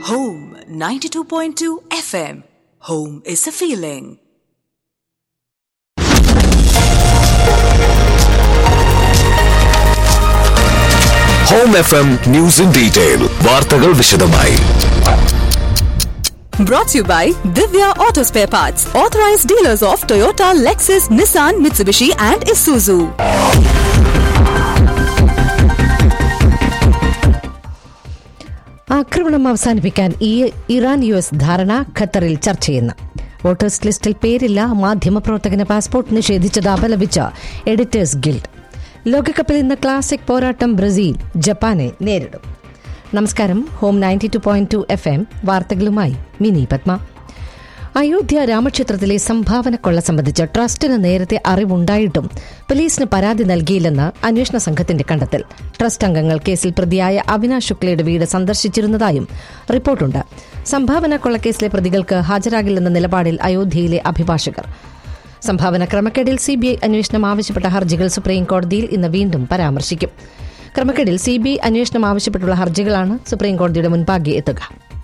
Home 92.2 FM. Home is a feeling. Home F M news in detail വാർത്തകൾ വിശദമായി Brought to you by Divya Auto Spare Parts, authorized dealers of Toyota, Lexus, Nissan, Mitsubishi, and Isuzu. ആക്രമണം അവസാനിപ്പിക്കാൻ ഈ Iran U S ധാരണ ഖത്തറിൽ ചർച്ച ചെയ്യുന്നു voters ലിസ്റ്റിൽ പേരില്ല മാധ്യമപ്രവർത്തകന് പാസ്പോർട്ട് നിഷേധിച്ചത് അപലപിച്ച എഡിറ്റേഴ്സ് ഗിൽഡ് ലോകകപ്പിൽ ഇന്ന് ക്ലാസിക് പോരാട്ടം ബ്രസീൽ ജപ്പാനെ നേരിടും നമസ്കാരം home ninety two point two F M വാർത്തകളുമായി മിനി പത്മ അയോധ്യ രാമക്ഷേത്രത്തിലെ സംഭാവന കൊള്ള സംബന്ധിച്ച് ട്രസ്റ്റിന് നേരത്തെ അറിവുണ്ടായിട്ടും പോലീസിന് പരാതി നൽകിയില്ലെന്ന് അന്വേഷണ സംഘത്തിന്റെ കണ്ടെത്തൽ ട്രസ്റ്റ് അംഗങ്ങൾ കേസിൽ പ്രതിയായ അവിനാശ് ശുക്ലയുടെ വീട് സന്ദർശിച്ചിരുന്നതായും റിപ്പോർട്ടുണ്ട് സംഭാവന കൊള്ളക്കേസിലെ പ്രതികൾക്ക് ഹാജരാകില്ലെന്ന നിലപാടിൽ അയോധ്യയിലെ അഭിഭാഷകർ സംഭാവന ക്രമക്കേടിൽ സിബിഐ അന്വേഷണം ആവശ്യപ്പെട്ട ഹർജികൾ സുപ്രീം കോടതിയിൽ ഇന്ന് വീണ്ടും പരാമർശിക്കും ക്രമക്കേടിൽ സിബിഐ അന്വേഷണം ആവശ്യപ്പെട്ടുള്ള ഹർജികളാണ് സുപ്രീം കോടതിയുടെ മുൻപാകെ എത്തുക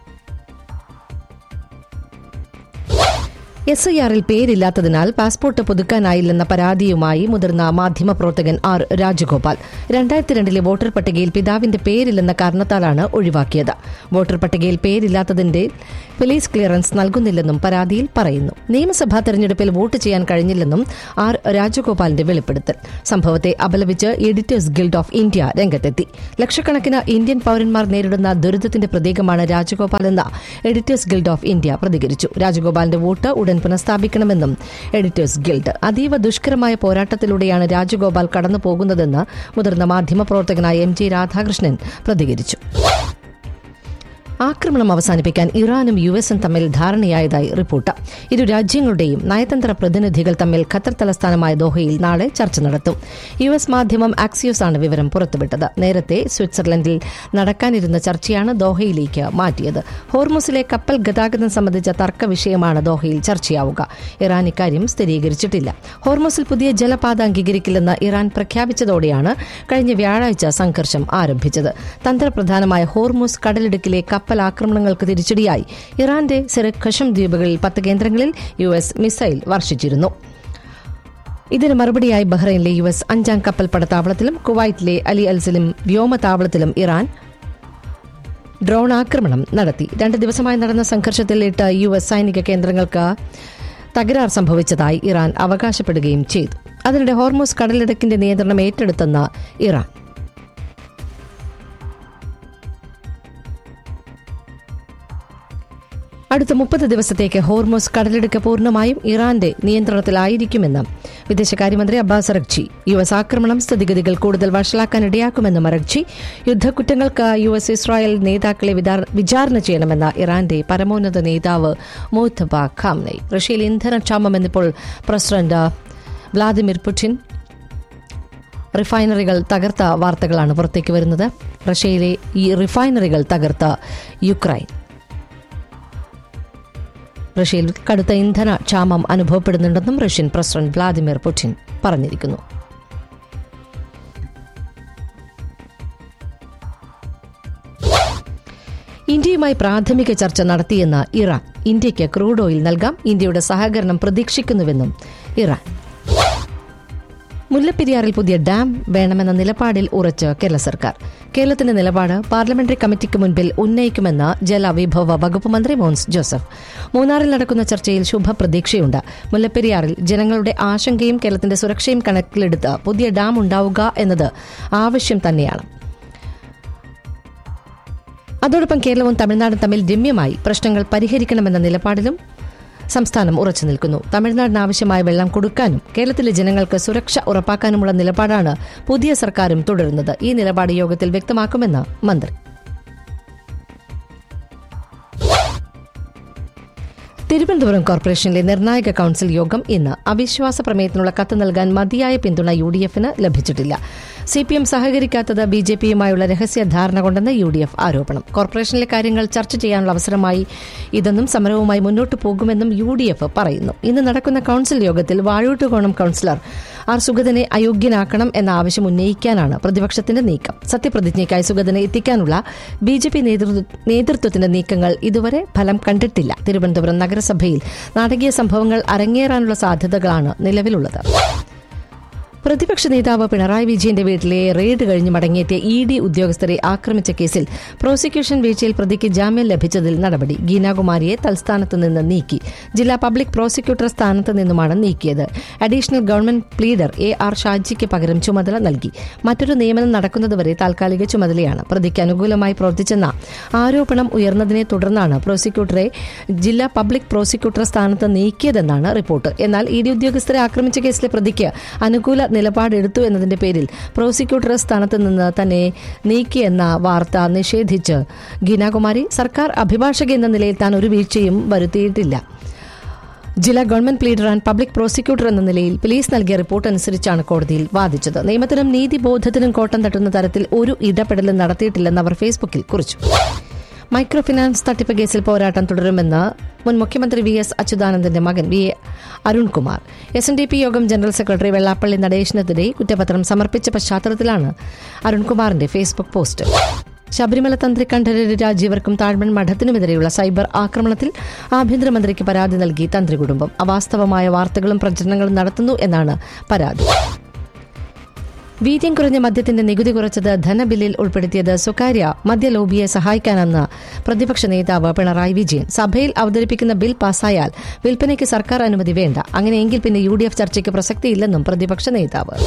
എസ് ഐ ആറിൽ പേരില്ലാത്തതിനാൽ പാസ്പോർട്ട് പുതുക്കാനായില്ലെന്ന പരാതിയുമായി മുതിർന്ന മാധ്യമപ്രവർത്തകൻ ആർ രാജഗോപാൽ രണ്ടായിരത്തി രണ്ടിലെ വോട്ടർ പട്ടികയിൽ പിതാവിന്റെ പേരില്ലെന്ന കാരണത്താലാണ് ഒഴിവാക്കിയത് വോട്ടർ പട്ടികയിൽ പേരില്ലാത്തതിന്റെ പോലീസ് ക്ലിയറൻസ് നൽകുന്നില്ലെന്നും പരാതിയിൽ പറയുന്നു നിയമസഭാ തെരഞ്ഞെടുപ്പിൽ വോട്ട് ചെയ്യാൻ കഴിഞ്ഞില്ലെന്നും ആർ രാജഗോപാലിന്റെ വെളിപ്പെടുത്തൽ സംഭവത്തെ അപലപിച്ച് എഡിറ്റേഴ്സ് ഗിൽഡ് ഓഫ് ഇന്ത്യ രംഗത്തെത്തി ലക്ഷക്കണക്കിന് ഇന്ത്യൻ പൌരന്മാർ നേരിടുന്ന ദുരിതത്തിന്റെ പ്രതീകമാണ് രാജഗോപാൽ എന്ന എഡിറ്റേഴ്സ് ഗിൽഡ് ഓഫ് ഇന്ത്യ പ്രതികരിച്ചു രാജഗോപാലിന്റെ വോട്ട് ഉടൻ പുനഃസ്ഥാപിക്കണമെന്നും എഡിറ്റേഴ്സ് ഗിൽഡ് അതീവ ദുഷ്കരമായ പോരാട്ടത്തിലൂടെയാണ് രാജഗോപാൽ കടന്നു പോകുന്നതെന്ന് മുതിർന്ന മാധ്യമപ്രവർത്തകനായ എം ജി രാധാകൃഷ്ണൻ പ്രതികരിച്ചു ആക്രമണം അവസാനിപ്പിക്കാൻ ഇറാനും യു എസും തമ്മിൽ ധാരണയായതായി റിപ്പോർട്ട് ഇരു രാജ്യങ്ങളുടെയും നയതന്ത്ര പ്രതിനിധികൾ തമ്മിൽ ഖത്തർ തലസ്ഥാനമായ ദോഹയിൽ നാളെ ചർച്ച നടത്തും യു എസ് മാധ്യമം ആക്സിയോസ് ആണ് വിവരം പുറത്തുവിട്ടത് നേരത്തെ സ്വിറ്റ്സർലൻഡിൽ നടക്കാനിരുന്ന ചർച്ചയാണ് ദോഹയിലേക്ക് മാറ്റിയത് ഹോർമുസിലെ കപ്പൽ ഗതാഗതം സംബന്ധിച്ച തർക്ക വിഷയമാണ് ദോഹയിൽ ചർച്ചയാവുക ഇറാൻ ഇക്കാര്യം സ്ഥിരീകരിച്ചിട്ടില്ല ഹോർമുസിൽ പുതിയ ജലപാത അംഗീകരിക്കില്ലെന്ന് ഇറാൻ പ്രഖ്യാപിച്ചതോടെയാണ് കഴിഞ്ഞ വ്യാഴാഴ്ച സംഘർഷം ആരംഭിച്ചത് തന്ത്രപ്രധാനമായ ഹോർമുസ് കടലിടുക്കിലെ കപ്പൽ ആക്രമണങ്ങൾക്ക് തിരിച്ചടിയായി ഇറാന്റെ സെറഖഷം ദ്വീപുകളിൽ പത്ത് കേന്ദ്രങ്ങളിൽ യു എസ് മിസൈൽ വർഷിച്ചിരുന്നു ഇതിന് മറുപടിയായി ബഹ്റൈനിലെ യു എസ് അഞ്ചാം കപ്പൽ പടത്താവളത്തിലും കുവൈറ്റിലെ അലി അൽസലിം വ്യോമതാവളത്തിലും ഇറാൻ ഡ്രോൺ ആക്രമണം നടത്തി രണ്ട് ദിവസമായി നടന്ന സംഘർഷത്തിൽ എട്ട് യു എസ് സൈനിക കേന്ദ്രങ്ങൾക്ക് തകരാർ സംഭവിച്ചതായി ഇറാൻ അവകാശപ്പെടുകയും ചെയ്തു അതിനിടെ ഹോർമോസ് കടലിടുക്കിന്റെ നിയന്ത്രണം ഏറ്റെടുത്തെന്ന് ഇറാൻ അടുത്ത മുപ്പത് ദിവസത്തേക്ക് ഹോർമോസ് കടലിടുക്ക് പൂർണ്ണമായും ഇറാന്റെ നിയന്ത്രണത്തിലായിരിക്കുമെന്ന് വിദേശകാര്യമന്ത്രി അബ്ബാസ് അറക്ചി യു എസ് ആക്രമണം സ്ഥിതിഗതികൾ കൂടുതൽ വഷളാക്കാൻ ഇടയാക്കുമെന്നും അറക്ചി യുദ്ധക്കുറ്റങ്ങൾക്ക് യു എസ് ഇസ്രായേൽ നേതാക്കളെ വിതാ- വിചാരണ ചെയ്യണമെന്ന ഇറാന്റെ പരമോന്നത നേതാവ് മോത്തബ ഖാംനൈ റഷ്യയിൽ ഇന്ധനക്ഷാമം എന്നിപ്പോൾ പ്രസിഡന്റ് വ്ളാദിമിർ പുടിൻ റിഫൈനറികൾ തകർത്ത വാർത്തകളാണ് പുറത്തേക്ക് വരുന്നത് റഷ്യയിലെ ഈ റിഫൈനറികൾ തകർത്ത യുക്രൈൻ റഷ്യയിൽ കടുത്ത ഇന്ധന ക്ഷാമം അനുഭവപ്പെടുന്നുണ്ടെന്നും റഷ്യൻ പ്രസിഡന്റ് വ്ളാദിമിർ പുടിൻ പറഞ്ഞിരിക്കുന്നു ഇന്ത്യയുമായി പ്രാഥമിക ചർച്ച നടത്തിയെന്ന് ഇറാൻ ഇന്ത്യയ്ക്ക് ക്രൂഡ് ഓയിൽ നൽകാം ഇന്ത്യയുടെ സഹകരണം പ്രതീക്ഷിക്കുന്നുവെന്നും ഇറാൻ മുല്ലപ്പെരിയാറിൽ പുതിയ ഡാം വേണമെന്ന നിലപാടിൽ ഉറച്ച് കേരള സർക്കാർ കേരളത്തിന്റെ നിലപാട് പാർലമെന്ററി കമ്മിറ്റിക്ക് മുൻപിൽ ഉന്നയിക്കുമെന്ന് ജലവിഭവ വകുപ്പ് മന്ത്രി മോൻസ് ജോസഫ് മൂന്നാറിൽ നടക്കുന്ന ചർച്ചയിൽ ശുഭപ്രതീക്ഷയുണ്ട് മുല്ലപ്പെരിയാറിൽ ജനങ്ങളുടെ ആശങ്കയും കേരളത്തിന്റെ സുരക്ഷയും കണക്കിലെടുത്ത് പുതിയ ഡാം ഉണ്ടാവുക എന്നത് ആവശ്യം തന്നെയാണ് അതോടൊപ്പം കേരളവും തമിഴ്നാടും തമ്മിൽ രമ്യമായി പ്രശ്നങ്ങൾ പരിഹരിക്കണമെന്ന നിലപാടിലും സംസ്ഥാനം ഉറച്ചു നിൽക്കുന്നു തമിഴ്നാടിന് ആവശ്യമായ വെള്ളം കൊടുക്കാനും കേരളത്തിലെ ജനങ്ങൾക്ക് സുരക്ഷ ഉറപ്പാക്കാനുമുള്ള നിലപാടാണ് പുതിയ സർക്കാരും തുടരുന്നത് ഈ നിലപാട് യോഗത്തിൽ വ്യക്തമാക്കുമെന്ന് മന്ത്രി തിരുവനന്തപുരം കോർപ്പറേഷനിലെ നിർണായക കൌൺസിൽ യോഗം ഇന്ന് അവിശ്വാസ പ്രമേയത്തിനുള്ള കത്ത് നൽകാൻ മതിയായ പിന്തുണ യു ഡി എഫിന് ലഭിച്ചിട്ടില്ല സി പി എം സഹകരിക്കാത്തത് ബി ജെ പിയുമായുള്ള രഹസ്യ ധാരണ കൊണ്ടെന്ന് യു ഡി എഫ് ആരോപണം കോർപ്പറേഷനിലെ കാര്യങ്ങൾ ചർച്ച ചെയ്യാനുള്ള അവസരമായി ഇതെന്നും സമരവുമായി മുന്നോട്ട് പോകുമെന്നും യു ഡി എഫ് പറയുന്നു ഇന്ന് നടക്കുന്ന കൌൺസിൽ യോഗത്തിൽ വാഴൂട്ടുകോണം കൌൺസിലർ ആർ സുഗതനെ അയോഗ്യനാക്കണം എന്ന ആവശ്യം ഉന്നയിക്കാനാണ് പ്രതിപക്ഷത്തിന്റെ നീക്കം സത്യപ്രതിജ്ഞയ്ക്കായി സുഗതനെ എത്തിക്കാനുള്ള ബി ജെ പി നേതൃത്വത്തിന്റെ നീക്കങ്ങൾ ഇതുവരെ ഫലം കണ്ടിട്ടില്ല തിരുവനന്തപുരം നഗരസഭയിൽ നാടകീയ സംഭവങ്ങൾ അരങ്ങേറാനുള്ള സാധ്യതകളാണ് നിലവിലുള്ളത് പ്രതിപക്ഷ നേതാവ് പിണറായി വിജയന്റെ വീട്ടിലെ റെയ്ഡ് കഴിഞ്ഞ് മടങ്ങിയെത്തിയ ഇ ഡി ഉദ്യോഗസ്ഥരെ ആക്രമിച്ച കേസിൽ പ്രോസിക്യൂഷൻ വീഴ്ചയിൽ പ്രതിക്ക് ജാമ്യം ലഭിച്ചതിൽ നടപടി ഗീനാകുമാരിയെ തൽസ്ഥാനത്ത് നിന്ന് നീക്കി ജില്ലാ പബ്ലിക് പ്രോസിക്യൂട്ടർ സ്ഥാനത്ത് നിന്നുമാണ് നീക്കിയത് additional government pleader A R ഷാജിക്ക് പകരം ചുമതല നൽകി മറ്റൊരു നിയമനം നടക്കുന്നതുവരെ താൽക്കാലിക ചുമതലയാണ് പ്രതിക്ക് അനുകൂലമായി പ്രവർത്തിച്ചെന്ന ആരോപണം ഉയർന്നതിനെ തുടർന്നാണ് പ്രോസിക്യൂട്ടറെ ജില്ലാ പബ്ലിക് പ്രോസിക്യൂട്ടർ സ്ഥാനത്ത് നീക്കിയതെന്നാണ് റിപ്പോർട്ട് എന്നാൽ ഇ ഡി ഉദ്യോഗസ്ഥരെ ആക്രമിച്ച കേസിലെ പ്രതിക്ക് അനുകൂല നിലപാടെടുത്തു എന്നതിന്റെ പേരിൽ പ്രോസിക്യൂട്ടർ സ്ഥാനത്ത് നിന്ന് തന്നെ നീക്കിയെന്ന വാർത്ത നിഷേധിച്ച് ഗീനാകുമാരി സർക്കാർ അഭിഭാഷക എന്ന നിലയിൽ താൻ ഒരു വീഴ്ചയും വരുത്തിയിട്ടില്ല ജില്ലാ government pleader and public prosecutor എന്ന നിലയിൽ പോലീസ് നൽകിയ റിപ്പോർട്ട് അനുസരിച്ചാണ് കോടതിയിൽ വാദിച്ചത് നിയമത്തിനും നീതിബോധത്തിനും കോട്ടം തട്ടുന്ന തരത്തിൽ ഒരു ഇടപെടലും നടത്തിയിട്ടില്ലെന്ന് അവർ ഫേസ്ബുക്കിൽ കുറിച്ചു മൈക്രോ ഫിനാൻസ് തട്ടിപ്പ് കേസിൽ പോരാട്ടം തുടരുമെന്ന് മുൻ മുഖ്യമന്ത്രി വി എസ് അച്യുതാനന്ദന്റെ മകൻ V A Arunkumar S N D P യോഗം ജനറൽ സെക്രട്ടറി വെള്ളാപ്പള്ളി നടേശനെതിരെ കുറ്റപത്രം സമർപ്പിച്ച പശ്ചാത്തലത്തിലാണ് അരുൺകുമാറിന്റെ ഫേസ്ബുക്ക് പോസ്റ്റ് ശബരിമല തന്ത്രി കണ്ഠരര് രാജീവർക്കും താഴ്മൺ മഠത്തിനുമെതിരെയുള്ള സൈബർ ആക്രമണത്തിൽ ആഭ്യന്തരമന്ത്രിക്ക് പരാതി നൽകി തന്ത്രി കുടുംബം അവാസ്തവമായ വാർത്തകളും പ്രചരണങ്ങളും നടത്തുന്നു എന്നാണ് പരാതി വീര്യം കുറഞ്ഞ മദ്യത്തിന്റെ നികുതി കുറച്ചത് ധനബില്ലിൽ ഉൾപ്പെടുത്തിയത് സ്വകാര്യ മദ്യലോബിയെ സഹായിക്കാനെന്ന് പ്രതിപക്ഷ നേതാവ് പിണറായി വിജയൻ സഭയിൽ അവതരിപ്പിക്കുന്ന ബിൽ പാസായാൽ വിൽപ്പനയ്ക്ക് സർക്കാർ അനുമതി വേണ്ട അങ്ങനെയെങ്കിൽ പിന്നെ യു ഡി എഫ് ചർച്ചയ്ക്ക് പ്രസക്തിയില്ലെന്നും പ്രതിപക്ഷ നേതാവ്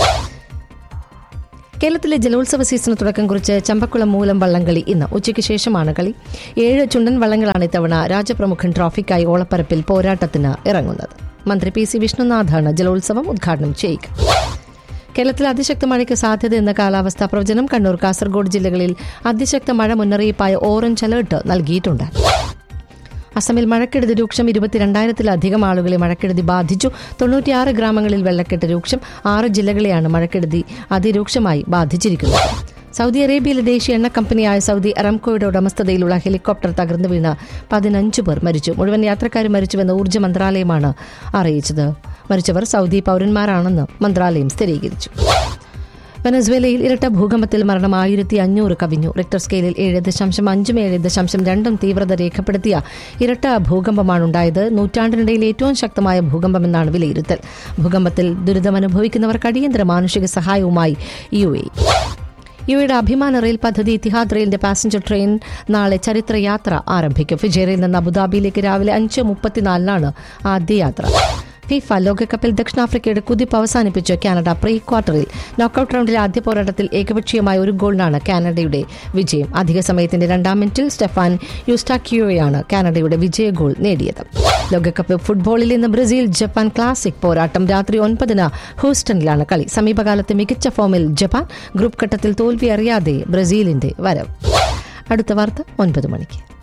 കേരളത്തിലെ ജലോത്സവ സീസണ് തുടക്കം കുറിച്ച് ചമ്പക്കുളം മൂലം വള്ളംകളി ഇന്ന് ഉച്ചയ്ക്ക് ശേഷമാണ് കളി ഏഴ് ചുണ്ടൻ വള്ളങ്ങളാണ് ഇത്തവണ രാജപ്രമുഖൻ ട്രോഫിക്കായി ഓളപ്പരപ്പിൽ പോരാട്ടത്തിന് ഇറങ്ങുന്നത് മന്ത്രി പി സി വിഷ്ണുനാഥാണ് ജലോത്സവം ഉദ്ഘാടനം ചെയ്യുക കേരളത്തിൽ അതിശക്ത മഴയ്ക്ക് സാധ്യത എന്ന കാലാവസ്ഥാ പ്രവചനം കണ്ണൂർ കാസർഗോഡ് ജില്ലകളിൽ അതിശക്ത മഴ മുന്നറിയിപ്പായ ഓറഞ്ച് അലർട്ട് നൽകിയിട്ടുണ്ട് അസമിൽ മഴക്കെടുതി രൂക്ഷം ഇരുപത്തിരണ്ടായിരത്തിലധികം ആളുകളെ മഴക്കെടുതി ബാധിച്ചു തൊണ്ണൂറ്റിയാറ് ഗ്രാമങ്ങളിൽ വെള്ളക്കെട്ട് രൂക്ഷം ആറ് ജില്ലകളെയാണ് മഴക്കെടുതി അതിരൂക്ഷമായി ബാധിച്ചിരിക്കുന്നത് സൗദി അറേബ്യയിലെ ദേശീയ എണ്ണ കമ്പനിയായ സൗദി അറംകോയുടെ ഉടമസ്ഥതയിലുള്ള ഹെലികോപ്റ്റർ തകർന്നു വീണ് പതിനഞ്ച് പേർ മരിച്ചു മുഴുവൻ യാത്രക്കാരും മരിച്ചുവെന്ന് ഊർജ്ജ മന്ത്രാലയമാണ് അറിയിച്ചത് മരിച്ചവർ സൗദി പൌരന്മാരാണെന്ന് മന്ത്രാലയം സ്ഥിരീകരിച്ചു വെനസ്വേലയിൽ ഇരട്ട ഭൂകമ്പത്തിൽ മരണം ആയിരത്തി അഞ്ഞൂറ് കവിഞ്ഞു റിക്ടർ സ്കെയിലിൽ ഏഴ് ദശാംശം അഞ്ചും ഏഴ് ദശാംശം രണ്ടും തീവ്രത രേഖപ്പെടുത്തിയ ഇരട്ട ഭൂകമ്പമാണുണ്ടായത് നൂറ്റാണ്ടിനിടയിൽ ഏറ്റവും ശക്തമായ ഭൂകമ്പമെന്നാണ് വിലയിരുത്തൽ ഭൂകമ്പത്തിൽ ദുരിതമനുഭവിക്കുന്നവർക്ക് അടിയന്തര മാനുഷിക സഹായവുമായി യു എ യുഎയുടെ അഭിമാന റെയിൽ പദ്ധതി ഇത്തിഹാദ് റെയിലിന്റെ പാസഞ്ചർ ട്രെയിൻ നാളെ ചരിത്രയാത്ര ആരംഭിക്കും ഫിജേറിയിൽ നിന്ന് അബുദാബിയിലേക്ക് രാവിലെ അഞ്ച് മുപ്പത്തിനാലിനാണ് ആദ്യ യാത്ര ഫിഫ ലോകകപ്പിൽ ദക്ഷിണാഫ്രിക്കയുടെ കുതിപ്പ് അവസാനിപ്പിച്ച് കാനഡ പ്രീ ക്വാർട്ടറിൽ നോക്കൌട്ട് റൗണ്ടിലെ ആദ്യ പോരാട്ടത്തിൽ ഏകപക്ഷീയമായ ഒരു ഗോളിനാണ് കാനഡയുടെ വിജയം അധിക സമയത്തിന്റെ രണ്ടാം മിനിറ്റിൽ സ്റ്റെഫാൻ യുസ്റ്റാക്യോയാണ് കാനഡയുടെ വിജയ ഗോൾ നേടിയത് ലോകകപ്പ് ഫുട്ബോളിൽ ഇന്ന് ബ്രസീൽ ജപ്പാൻ ക്ലാസിക് പോരാട്ടം രാത്രി ഒൻപതിന് ഹൂസ്റ്റണിലാണ് കളി സമീപകാലത്തെ മികച്ച ഫോമിൽ ജപ്പാൻ ഗ്രൂപ്പ് ഘട്ടത്തിൽ തോൽവി അറിയാതെ ബ്രസീലിന്റെ വരവ് അടുത്ത വാർത്ത ഒൻപത് മണിക്ക്